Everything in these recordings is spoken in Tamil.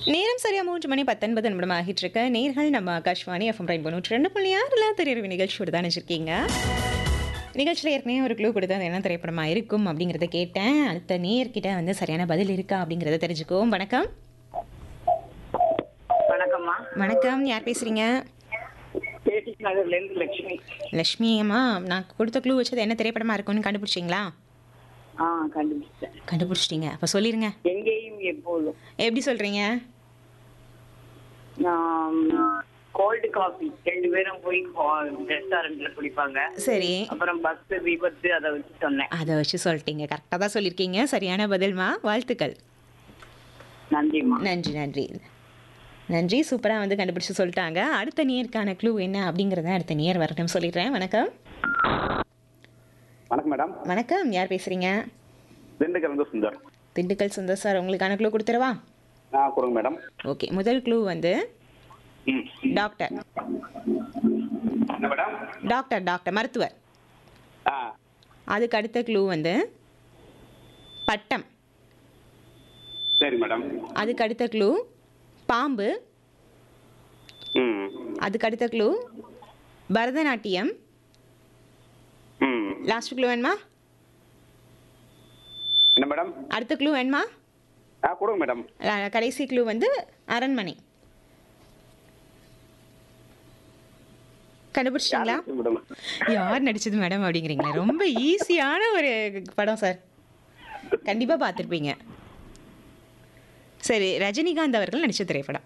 நேரம் சரியா மூன்று மணி பத்தொன்பது நிமிடம் ஆகிட்டு இருக்க நேர்கள் நம்ம ஆகாஷ்வாணி எஃப்எம் ரெயின்போ நூற்றி ரெண்டு புள்ளி ஆறுல திரையரவு நிகழ்ச்சியோடு தான் வச்சிருக்கீங்க நிகழ்ச்சியில் ஏற்கனவே ஒரு க்ளூ கொடுத்து அது என்ன திரைப்படமா இருக்கும் அப்படிங்கிறத கேட்டேன் அடுத்த நேர்கிட்ட வந்து சரியான பதில் இருக்கா அப்படிங்கிறத தெரிஞ்சுக்குவோம் வணக்கம் வணக்கம்மா வணக்கம் யார் பேசுறீங்க பேட்டி நகர்ல இருந்து லட்சுமி லக்ஷ்மி அம்மா நான் கொடுத்த க்ளூ வச்சது என்ன திரைப்படமா இருக்கும்னு கண்டுபிடிச்சிங்களா ஆ கண்டுபிடிச்சேன் கண்டுபிடிச்சிட்டீங்க அப்போ சொல்லிருங்க எங்கேயும் எப்போதும் எப்படி சொல்றீங்க கோல்டு காஃபி ரெண்டு பேரும் போய் ரெஸ்டாரண்ட்ல குடிப்பாங்க சரி அப்புறம் பஸ் விபத்து அதை வச்சு சொன்னேன் அதை வச்சு சொல்லிட்டீங்க கரெக்டாக தான் சொல்லியிருக்கீங்க சரியான பதில்மா வாழ்த்துக்கள் நன்றிம்மா நன்றி நன்றி நன்றி சூப்பராக வந்து கண்டுபிடிச்சு சொல்லிட்டாங்க அடுத்த நேருக்கான க்ளூ என்ன அப்படிங்கிறத அடுத்த நேர் வரட்டும் சொல்லிடுறேன் வணக்கம் வணக்கம் மேடம் வணக்கம் யார் பேசுகிறீங்க திண்டுக்கல் இருந்து சுந்தர் திண்டுக்கல் சுந்தர் சார் உங்களுக்கான க்ளூ கொடுத்துருவா ஆ கொடுங்க மேடம் ஓகே முதல் க்ளூ வந்து ம் டாக்டர் என்ன மேடம் டாக்டர் டாக்டர் மருத்துவர் ஆ அதுக்கு அடுத்த க்ளூ வந்து பட்டம் சரி மேடம் அதுக்கு அடுத்த க்ளூ பாம்பு ம் அதுக்கு அடுத்த க்ளூ பரதநாட்டியம் ம் லாஸ்ட் க்ளூ வேணுமா என்ன மேடம் அடுத்த க்ளூ வேணுமா ஆ கொடுங்க மேடம் அஹ் கடைசி க்ளூ வந்து அரண்மனை கண்டுபிடிச்சிட்டிங்களா மேடம் யார் நடிச்சது மேடம் அப்படிங்கிறீங்களா ரொம்ப ஈஸியான ஒரு படம் சார் கண்டிப்பாக பார்த்துருப்பீங்க சரி ரஜினிகாந்த் அவர்கள் நடிச்ச திரைப்படம்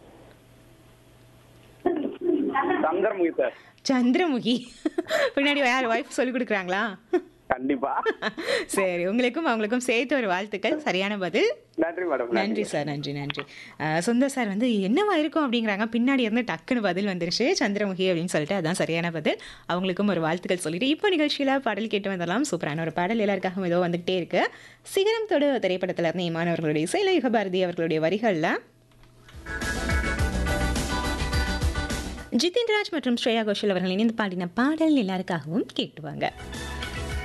சந்திரமுகி சார் சந்திரமுகி பின்னாடி யார் ஒய்ஃப் சொல்லி கொடுக்குறாங்களா கண்டிப்பா சரி உங்களுக்கும் அவங்களுக்கும் சேர்த்து ஒரு வாழ்த்துக்கள் சரியான பதில் நன்றி மேடம் நன்றி சார் நன்றி நன்றி அஹ் சுந்தர் சார் வந்து என்னவா இருக்கும் அப்படிங்கிறாங்க பின்னாடி இருந்து டக்குன்னு பதில் வந்துருச்சு சந்திரமுகி அப்படின்னு சொல்லிட்டு அதான் சரியான பதில் அவங்களுக்கும் ஒரு வாழ்த்துக்கள் சொல்லிட்டு இப்போ நிகழ்ச்சியில் பாடல் கேட்டு வந்தலாம் சூப்பரான ஒரு பாடல் எல்லாருக்காகவும் ஏதோ வந்துகிட்டே இருக்கு சிகரம் தொடு திரைப்படத்தில் இருந்து இமானவர்களுடைய இசையில யுகபாரதி அவர்களுடைய வரிகளில் ஜிதின் ராஜ் மற்றும் ஸ்ரேயா கோஷல் அவர்கள் இணைந்து பாடின பாடல் எல்லாருக்காகவும் கேட்டுவாங்க